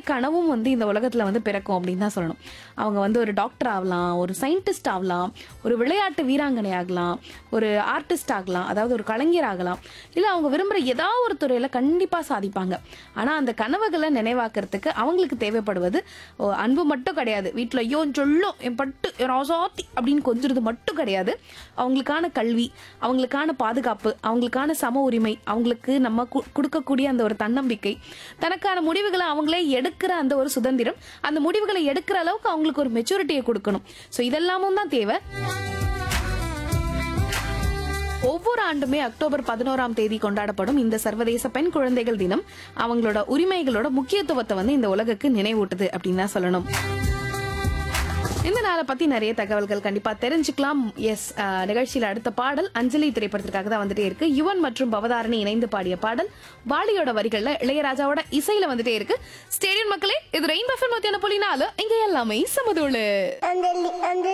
கனவும் வந்து இந்த உலகத்துல வந்து பிறக்கும் அப்படின்னு தான் சொல்லணும் அவங்க வந்து ஒரு டாக்டர் ஆகலாம் ஒரு சயின்டிஸ்ட் ஆகலாம் ஒரு விளையாட்டு வீராங்கனை ஆகலாம் ஒரு ஆர்டிஸ்ட் ஆகலாம் அதாவது ஒரு கலைஞர் ஆகலாம் இல்லை அவங்க விரும்புகிற ஏதாவது ஒரு துறையில் கண்டிப்பாக சாதிப்பாங்க ஆனால் அந்த கனவுகளை நினைவாக்குறதுக்கு அவங்களுக்கு தேவைப்படுவது ஓ, அன்பு மட்டும் கிடையாது வீட்டில் ஐயோ சொல்லும் என் பட்டு என் ராசாத்தி அப்படின்னு கொஞ்சிறது மட்டும் கிடையாது அவங்களுக்கான கல்வி அவங்களுக்கான பாதுகாப்பு அவங்களுக்கான சம உரிமை அவங்களுக்கு நம்ம கு- கொடுக்கக்கூடிய அந்த ஒரு தன்னம்பிக்கை தனக்கான முடிவுகளை அவங்களே எடுக்கிற அந்த ஒரு சுதந்திரம் அந்த முடிவுகளை எடுக்கிற அளவுக்கு அவங்களுக்கு ஒரு மெச்சூரிட்டியை கொடுக்கணும் ஸோ இதெல்லாமும் தான் தேவை ஒவ்வொரு ஆண்டுமே அக்டோபர் பதினோராம் தேதி கொண்டாடப்படும் இந்த சர்வதேச பெண் குழந்தைகள் தினம் அவங்களோட உரிமைகளோட முக்கியத்துவத்தை வந்து இந்த உலகுக்கு நினைவூட்டுது அப்படின்னு தான் சொல்லணும் இந்த நாளை பத்தி நிறைய தகவல்கள் கண்டிப்பா தெரிஞ்சுக்கலாம் எஸ் நிகழ்ச்சியில அடுத்த பாடல் அஞ்சலி திரைப்படத்திற்காக தான் வந்துட்டே இருக்கு யுவன் மற்றும் பவதாரணி இணைந்து பாடிய பாடல் வாலியோட வரிகள்ல இளையராஜாவோட இசையில வந்துட்டே இருக்கு ஸ்டேடியம் மக்களே இது ரெயின் பஃபன் மத்தியான புள்ளி நாலு இங்க எல்லாமே சமதோளு அஞ்சலி அஞ்சலி